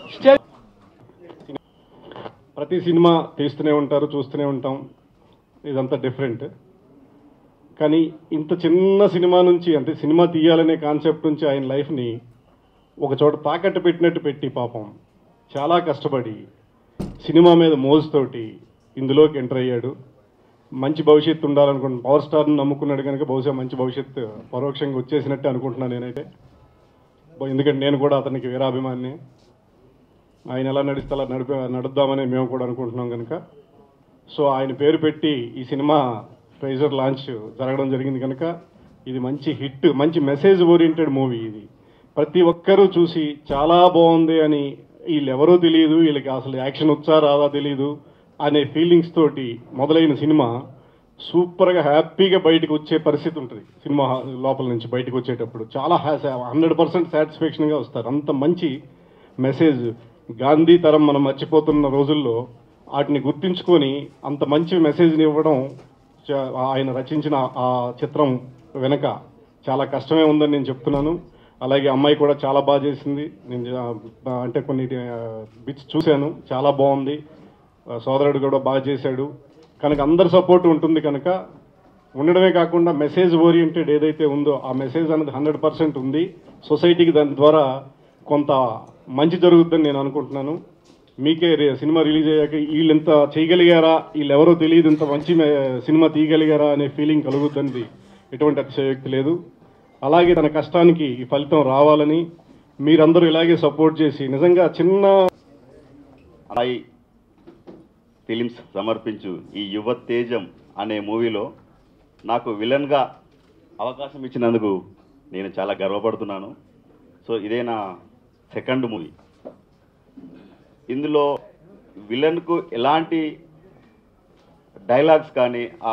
Stage ప్రతి cinema తీస్తూనే ఉంటారు చూస్తూనే ఉంటాం ఇదంతా డిఫరెంట్ కానీ ఇంత చిన్న సినిమా నుంచి అంటే సినిమా తీయాలనే కాన్సెప్ట్ నుంచి ఆయన లైఫ్ని ఒక చోట తాకట్టు పెట్టినట్టు పెట్టి పాపం చాలా కష్టపడి సినిమా మీద మోజుతోటి ఇందులోకి ఎంటర్ అయ్యాడు మంచి భవిష్యత్తు ఉండాలనుకుంటున్నాను పవర్ స్టార్ని నమ్ముకున్నాడు కనుక బహుశా మంచి భవిష్యత్తు పరోక్షంగా వచ్చేసినట్టు అనుకుంటున్నాను నేనైతే బో- ఎందుకంటే నేను కూడా అతనికి వీరాభిమాన్ని ఆయన ఎలా నడిస్తే అలా నడిపి నడుద్దామని మేము కూడా అనుకుంటున్నాం కనుక సో ఆయన పేరు పెట్టి ఈ సినిమా ట్రైజర్ లాంచ్ జరగడం జరిగింది కనుక ఇది మంచి హిట్ మంచి మెసేజ్ ఓరియంటెడ్ మూవీ ఇది ప్రతి ఒక్కరూ చూసి చాలా బాగుంది అని వీళ్ళు ఎవరో తెలియదు వీళ్ళకి అసలు యాక్షన్ వచ్చా రాదా తెలియదు అనే ఫీలింగ్స్ తోటి మొదలైన సినిమా సూపర్గా హ్యాపీగా బయటకు వచ్చే పరిస్థితి ఉంటుంది సినిమా లోపల నుంచి బయటకు వచ్చేటప్పుడు చాలా హండ్రెడ్ పర్సెంట్ సాటిస్ఫాక్షన్గా వస్తారు అంత మంచి మెసేజ్ గాంధీ తరం మనం మర్చిపోతున్న రోజుల్లో వాటిని గుర్తించుకొని అంత మంచి మెసేజ్ని ఇవ్వడం చా- ఆయన రచించిన ఆ చిత్రం వెనక చాలా కష్టమే ఉందని నేను చెప్తున్నాను అలాగే అమ్మాయి కూడా చాలా బాగా చేసింది నేను ఆ, అంటే కొన్ని బిట్స్ చూశాను చాలా బాగుంది ఆ, సోదరుడు కూడా బాగా చేశాడు కనుక అందరి సపోర్ట్ ఉంటుంది కనుక ఉండడమే కాకుండా మెసేజ్ ఓరియంటెడ్ ఏదైతే ఉందో ఆ మెసేజ్ అనేది హండ్రెడ్ పర్సెంట్ ఉంది సొసైటీకి దాని ద్వారా కొంత మంచి జరుగుతుందని నేను అనుకుంటున్నాను మీకే రే- సినిమా రిలీజ్ అయ్యాక వీళ్ళు ఎంత చేయగలిగారా వీళ్ళు ఎవరో తెలియదు ఇంత మంచి మే- సినిమా తీయగలిగారా అనే ఫీలింగ్ కలుగుతుంది ఎటువంటి అతిశయోక్తి లేదు అలాగే తన కష్టానికి ఈ ఫలితం రావాలని మీరందరూ ఇలాగే సపోర్ట్ చేసి నిజంగా చిన్న అమ్మాయి ఫిలిమ్స్ సమర్పించు ఈ యువ తేజం అనే మూవీలో నాకు విలన్గా అవకాశం ఇచ్చినందుకు నేను చాలా గర్వపడుతున్నాను సో ఇదే నా సెకండ్ మూవీ ఇందులో విలన్కు ఎలాంటి డైలాగ్స్ కానీ ఆ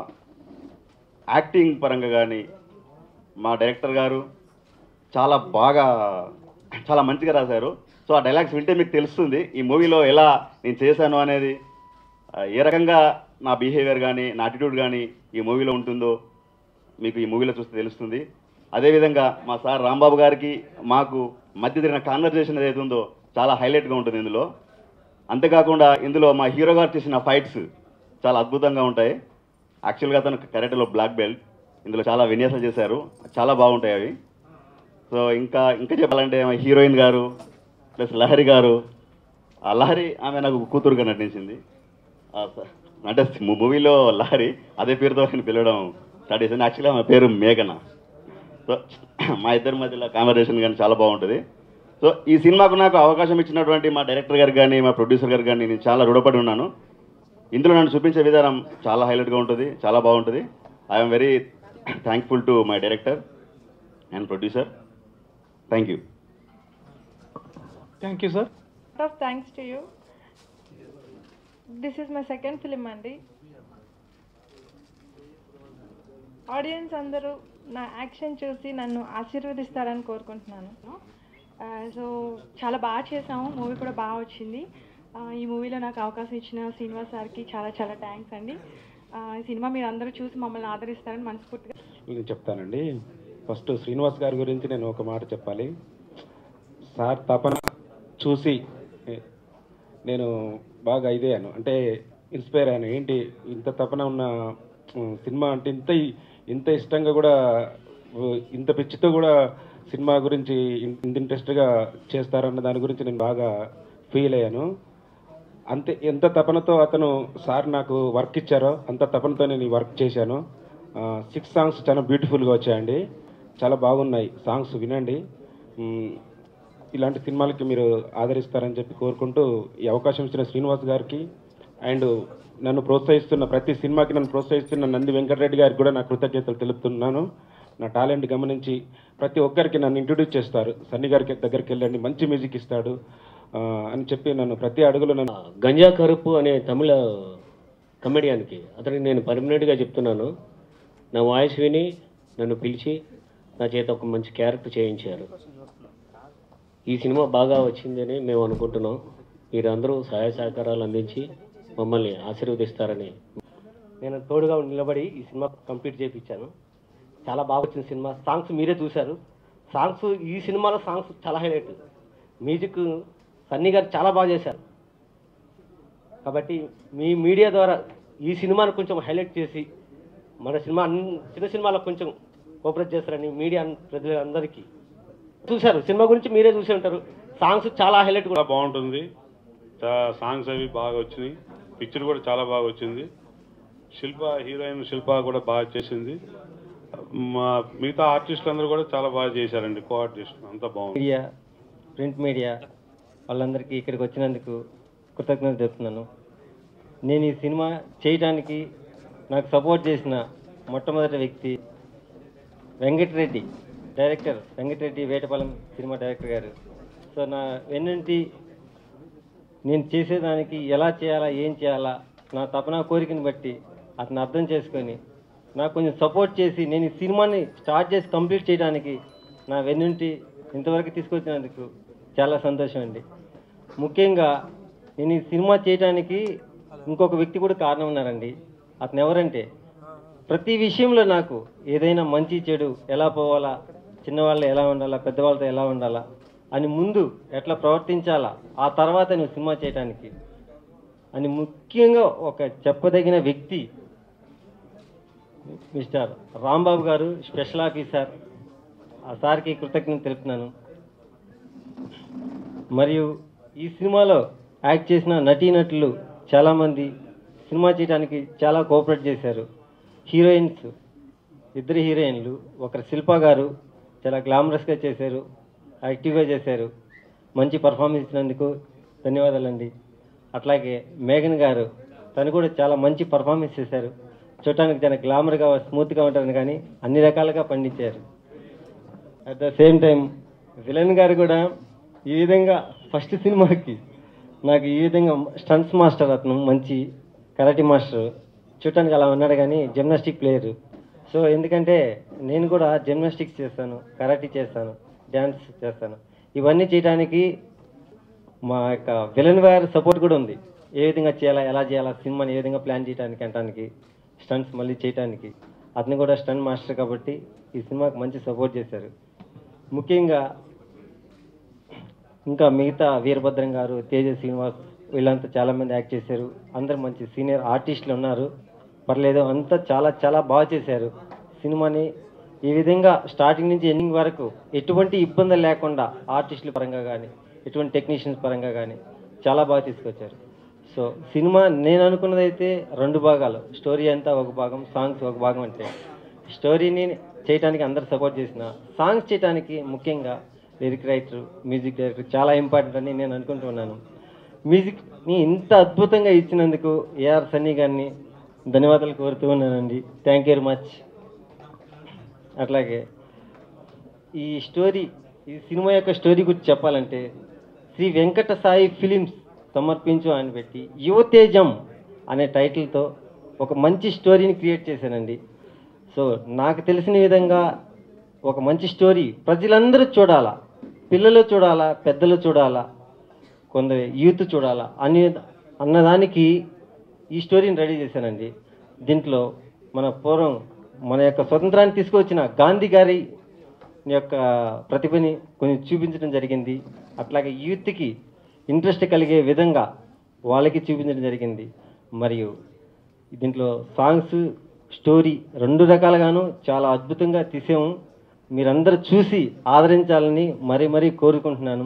యాక్టింగ్ పరంగా కానీ మా డైరెక్టర్ గారు చాలా బాగా చాలా మంచిగా రాశారు సో ఆ డైలాగ్స్ వింటే మీకు తెలుస్తుంది ఈ మూవీలో ఎలా నేను చేశాను అనేది ఆ, ఏ రకంగా నా బిహేవియర్ కానీ నా అటిట్యూడ్ కానీ ఈ మూవీలో ఉంటుందో మీకు ఈ మూవీలో చూస్తే తెలుస్తుంది అదేవిధంగా మా సార్ రాంబాబు గారికి మాకు మధ్య జరిగిన కాన్వర్జేషన్ ఏదైతే ఉందో చాలా హైలైట్గా ఉంటుంది ఇందులో అంతేకాకుండా ఇందులో మా హీరో గారు చేసిన ఫైట్స్ చాలా అద్భుతంగా ఉంటాయి యాక్చువల్గా అతను కరాటేలో బ్లాక్ బెల్ట్ ఇందులో చాలా విన్యాసాలు చేశారు చాలా బాగుంటాయి అవి సో ఇంకా ఇంకా చెప్పాలంటే మా హీరోయిన్ గారు ప్లస్ లహరి గారు ఆ లహరి ఆమె నాకు కూతురుగా నటించింది ఆ స- అంటే మూవీలో లహరి అదే పేరుతో నేను పిలవడం స్టార్ట్ చేశాను యాక్చువల్గా ఆమె పేరు మేఘన సో మా ఇద్దరి మధ్యలో కాన్వర్సేషన్ కానీ చాలా బాగుంటుంది సో ఈ సినిమాకు నాకు అవకాశం ఇచ్చినటువంటి మా డైరెక్టర్ గారు కానీ మా ప్రొడ్యూసర్ గారు కానీ నేను చాలా రుణపడి ఉన్నాను ఇందులో నన్ను చూపించే విధానం చాలా హైలైట్గా ఉంటుంది చాలా బాగుంటుంది I'm very thankful to my director and producer thank you thank you sir lot of thanks to you. This is my second film అండి ఆడియన్స్ అందరూ నా యాక్షన్ చూసి నన్ను ఆశీర్వదిస్తారని కోరుకుంటున్నాను సో చాలా బాగా చేసాము మూవీ కూడా బాగా వచ్చింది ఆ, ఈ మూవీలో నాకు అవకాశం ఇచ్చిన శ్రీనివాస్ సార్కి చాలా చాలా థ్యాంక్స్ అండి ఆ, ఈ సినిమా మీరు అందరూ చూసి మమ్మల్ని ఆదరిస్తారని మనస్ఫూర్తిగా నేను చెప్తానండి ఫస్ట్ శ్రీనివాస్ గారి గురించి నేను ఒక మాట చెప్పాలి సార్ తపన చూసి ఏ- నేను బాగా ఇదయ్యాను అంటే ఇన్స్పైర్ అయ్యాను ఏంటి ఇంత తపన ఉన్న ఉమ్, సినిమా అంటే ఇంత ఇంత ఇష్టంగా కూడా ఉ, ఇంత పిచ్చితో కూడా సినిమా గురించి ఇన్- ఇంత ఇంట్రెస్ట్గా చేస్తారన్న దాని గురించి నేను బాగా ఫీల్ అయ్యాను అంతే ఎంత తపనతో అతను సార్ నాకు వర్క్ ఇచ్చారో అంత తపనతో నేను ఈ వర్క్ చేశాను సిక్స్ సాంగ్స్ చాలా బ్యూటిఫుల్గా వచ్చాయండి చాలా బాగున్నాయి సాంగ్స్ వినండి మ్, ఇలాంటి సినిమాలకి మీరు ఆదరిస్తారని చెప్పి కోరుకుంటూ ఈ అవకాశం ఇచ్చిన శ్రీనివాస్ గారికి అండ్ నన్ను ప్రోత్సహిస్తున్న ప్రతి సినిమాకి నన్ను ప్రోత్సహిస్తున్న నంది వెంకటరెడ్డి గారికి కూడా నా కృతజ్ఞతలు తెలుపుతున్నాను నా టాలెంట్ గమనించి ప్రతి ఒక్కరికి నన్ను ఇంట్రొడ్యూస్ చేస్తారు సన్ని గారికి దగ్గరికి వెళ్ళండి మంచి మ్యూజిక్ ఇస్తాడు ఆ, అని చెప్పి నన్ను ప్రతి అడుగులో నన్ను గంజా కరుపు అనే తమిళ కమెడియన్కి అతనికి నేను పర్మనెంట్గా చెప్తున్నాను నా వాయిస్ విని నన్ను పిలిచి నా చేత ఒక మంచి క్యారెక్టర్ చేయించారు ఈ సినిమా బాగా వచ్చిందని మేము అనుకుంటున్నాం మీరందరూ సహాయ సహకారాలు అందించి మమ్మల్ని ఆశీర్వదిస్తారని నేను తోడుగా నిలబడి ఈ సినిమా కంప్లీట్ చేయించాను చాలా బాగా వచ్చిన సినిమా సాంగ్స్ మీరే చూశారు సాంగ్స్ ఈ సినిమాలో సాంగ్స్ చాలా హైలైట్ మ్యూజిక్ సన్నీ గారు చాలా బాగా చేశారు కాబట్టి మీ మీడియా ద్వారా ఈ సినిమాను కొంచెం హైలైట్ చేసి మన సినిమా అన్ని చిన్న సినిమాలకు కొంచెం కోఆపరేట్ చేస్తారని మీడియా ప్రజలందరికీ చూశారు సినిమా గురించి మీరే చూసి ఉంటారు సాంగ్స్ చాలా హైలైట్ కూడా కూడా బాగుంటుంది చా- సాంగ్స్ అవి బాగా వచ్చినాయి పిక్చర్ కూడా చాలా బాగా వచ్చింది శిల్ప హీరోయిన్ శిల్ప కూడా బాగా చేసింది మా మిగతా ఆర్టిస్టులు అందరూ కూడా చాలా బాగా చేశారండి కో ఆర్టిస్ట్ అంతా బాగుంది మీడియా ప్రింట్ మీడియా వాళ్ళందరికీ ఇక్కడికి వచ్చినందుకు కృతజ్ఞతలు చెప్తున్నాను నేను ఈ సినిమా చేయడానికి నాకు సపోర్ట్ చేసిన మొట్టమొదటి వ్యక్తి Venkatareddy director Venkatareddy Vetapalem cinema director గారు సో నా వెన్నంటి నేను చేసేదానికి ఎలా చేయాలా ఏం చేయాలా నా తపన కోరికని బట్టి అతను అర్థం చేసుకొని నాకు కొంచెం సపోర్ట్ చేసి నేను ఈ సినిమాని స్టార్ట్ చేసి కంప్లీట్ చేయడానికి నా వెన్నుంటి ఇంతవరకు తీసుకొచ్చినందుకు చాలా సంతోషం అండి ముఖ్యంగా నేను ఈ సినిమా చేయడానికి ఇంకొక వ్యక్తి కూడా కారణం ఉన్నారండి అతను ఎవరంటే ప్రతి విషయంలో నాకు ఏదైనా మంచి చెడు ఎలా పోవాలా చిన్నవాళ్ళు ఎలా ఉండాలా పెద్దవాళ్ళతో ఎలా ఉండాలా అని ముందు ఎట్లా ప్రవర్తించాలా ఆ తర్వాత నువ్వు సినిమా చేయడానికి అని ముఖ్యంగా ఒక చెప్పదగిన వ్యక్తి మిస్టర్ రాంబాబు గారు స్పెషల్ ఆఫీసర్ ఆ సార్కి కృతజ్ఞత తెలుపుతున్నాను మరియు ఈ సినిమాలో యాక్ట్ చేసిన నటీనటులు చాలామంది సినిమా చేయడానికి చాలా కోఆపరేట్ చేశారు హీరోయిన్స్ ఇద్దరు హీరోయిన్లు ఒకరు శిల్ప గారు చాలా గ్లామరస్గా చేశారు యాక్టివ్గా చేశారు మంచి పర్ఫార్మెన్స్ ఇచ్చినందుకు ధన్యవాదాలండి అట్లాగే మేఘన్ గారు తను కూడా చాలా మంచి పర్ఫార్మెన్స్ చేశారు చూడటానికి చాలా గ్లామర్గా స్మూత్గా ఉంటారని కానీ అన్ని రకాలుగా పండించారు at the same time villain గారు కూడా ఈ విధంగా ఫస్ట్ సినిమాకి నాకు ఈ విధంగా స్టంట్స్ మాస్టర్ అతను మంచి కరాటీ మాస్టర్ చూడటానికి అలా ఉన్నాడు కానీ జిమ్నాస్టిక్ ప్లేయర్ సో ఎందుకంటే నేను కూడా జిమ్నాస్టిక్స్ చేస్తాను కరాటీ చేస్తాను డ్యాన్స్ చేస్తాను ఇవన్నీ చేయడానికి మా యొక్క విలన్ గారి సపోర్ట్ కూడా ఉంది ఏ విధంగా చేయాలా ఎలా చేయాలా సినిమాని ఏ విధంగా ప్లాన్ చేయడానికి అనడానికి స్టంట్స్ మళ్ళీ చేయడానికి అతను కూడా స్టంట్ మాస్టర్ కాబట్టి ఈ సినిమాకి మంచి సపోర్ట్ చేశారు ముఖ్యంగా ఇంకా మిగతా వీరభద్రం గారు తేజ శ్రీనివాస్ వీళ్ళంతా చాలామంది యాక్ట్ చేశారు అందరు మంచి సీనియర్ ఆర్టిస్టులు ఉన్నారు పర్లేదు అంతా చాలా చాలా బాగా చేశారు సినిమాని ఈ విధంగా స్టార్టింగ్ నుంచి ఎండింగ్ వరకు ఎటువంటి ఇబ్బందులు లేకుండా ఆర్టిస్టుల పరంగా కానీ ఎటువంటి టెక్నీషియన్స్ పరంగా కానీ చాలా బాగా తీసుకొచ్చారు సో సినిమా నేను అనుకున్నది అయితే రెండు భాగాలు స్టోరీ అంతా ఒక భాగం సాంగ్స్ ఒక భాగం అంటే స్టోరీని చేయడానికి అందరు సపోర్ట్ చేసిన సాంగ్స్ చేయడానికి ముఖ్యంగా లిరిక్ రైటర్ మ్యూజిక్ డైరెక్టర్ చాలా ఇంపార్టెంట్ అని నేను అనుకుంటున్నాను మ్యూజిక్ని ఇంత అద్భుతంగా ఇచ్చినందుకు ఏఆర్ సన్నీ గారిని ధన్యవాదాలు కోరుతూ ఉన్నానండి థ్యాంక్ యూ వెరీ మచ్ అట్లాగే ఈ స్టోరీ ఈ సినిమా యొక్క స్టోరీ గురించి చెప్పాలంటే శ్రీ వెంకట సాయి ఫిలిమ్స్ సమర్పించు అని పెట్టి యువతేజం అనే టైటిల్తో ఒక మంచి స్టోరీని క్రియేట్ చేశానండి సో నాకు తెలిసిన విధంగా ఒక మంచి స్టోరీ ప్రజలందరూ చూడాలా పిల్లలు చూడాలా పెద్దలు చూడాలా కొందరు యూత్ చూడాలా అని అన్నదానికి ఈ స్టోరీని రెడీ చేశానండి దీంట్లో మన పూర్వం మన యొక్క స్వతంత్రాన్ని తీసుకొచ్చిన గాంధీ గారి యొక్క ప్రతిభని కొంచెం చూపించడం జరిగింది అట్లాగే యూత్కి ఇంట్రెస్ట్ కలిగే విధంగా వాళ్ళకి చూపించడం జరిగింది మరియు దీంట్లో సాంగ్స్ స్టోరీ రెండు రకాలుగాను చాలా అద్భుతంగా తీసాము మీరందరూ చూసి ఆదరించాలని మరీ మరీ కోరుకుంటున్నాను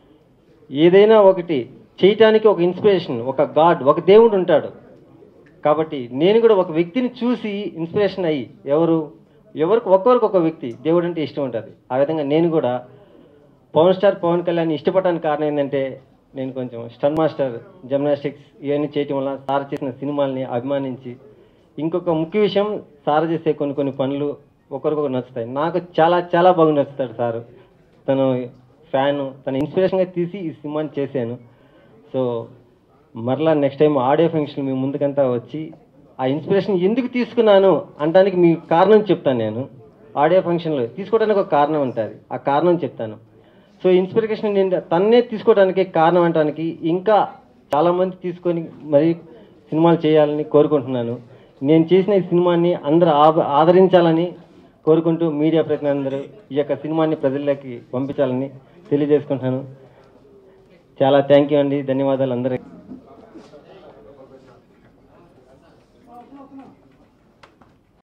ఏదైనా ఒకటి చేయటానికి ఒక ఇన్స్పిరేషన్ ఒక గాడ్ ఒక దేవుడు ఉంటాడు కాబట్టి నేను కూడా ఒక వ్యక్తిని చూసి ఇన్స్పిరేషన్ అయ్యి ఎవరు ఎవరికి ఒక్కొరికి ఒక వ్యక్తి దేవుడు అంటే ఇష్టం ఉంటుంది ఆ విధంగా నేను కూడా పవన్ స్టార్ పవన్ కళ్యాణ్ ఇష్టపడడానికి కారణం ఏంటంటే నేను కొంచెం స్టన్ మాస్టర్ జిమ్నాస్టిక్స్ ఇవన్నీ చేయటం వల్ల సార్ చేసిన సినిమాల్ని అభిమానించి ఇంకొక ముఖ్య విషయం సార్ చేసే కొన్ని కొన్ని పనులు ఒకరికొకరు నచ్చుతాయి నాకు చాలా చాలా బాగా నచ్చుతాడు సారు తను ఫ్యాను తన ఇన్స్పిరేషన్గా తీసి ఈ సినిమాని చేశాను సో మరలా నెక్స్ట్ టైం ఆడియో ఫంక్షన్ మీ ముందుకంతా వచ్చి ఆ ఇన్స్పిరేషన్ ఎందుకు తీసుకున్నాను అనడానికి మీ కారణం చెప్తాను నేను ఆడియో ఫంక్షన్లో తీసుకోవడానికి ఒక కారణం ఉంటుంది ఆ కారణం చెప్తాను సో ఇన్స్పిరేషన్ నేను తన్నే తీసుకోవడానికి కారణం అనడానికి ఇంకా చాలామంది తీసుకొని మరి సినిమాలు చేయాలని కోరుకుంటున్నాను నేను చేసిన ఈ సినిమాని అందరూ ఆ- ఆదరించాలని కోరుకుంటూ మీడియా ప్రతినిధులందరూ ఈ యొక్క సినిమాని ప్రజల్లోకి పంపించాలని తెలియజేసుకుంటున్నాను చాలా థ్యాంక్ యూ అండి ధన్యవాదాలు అందరికీ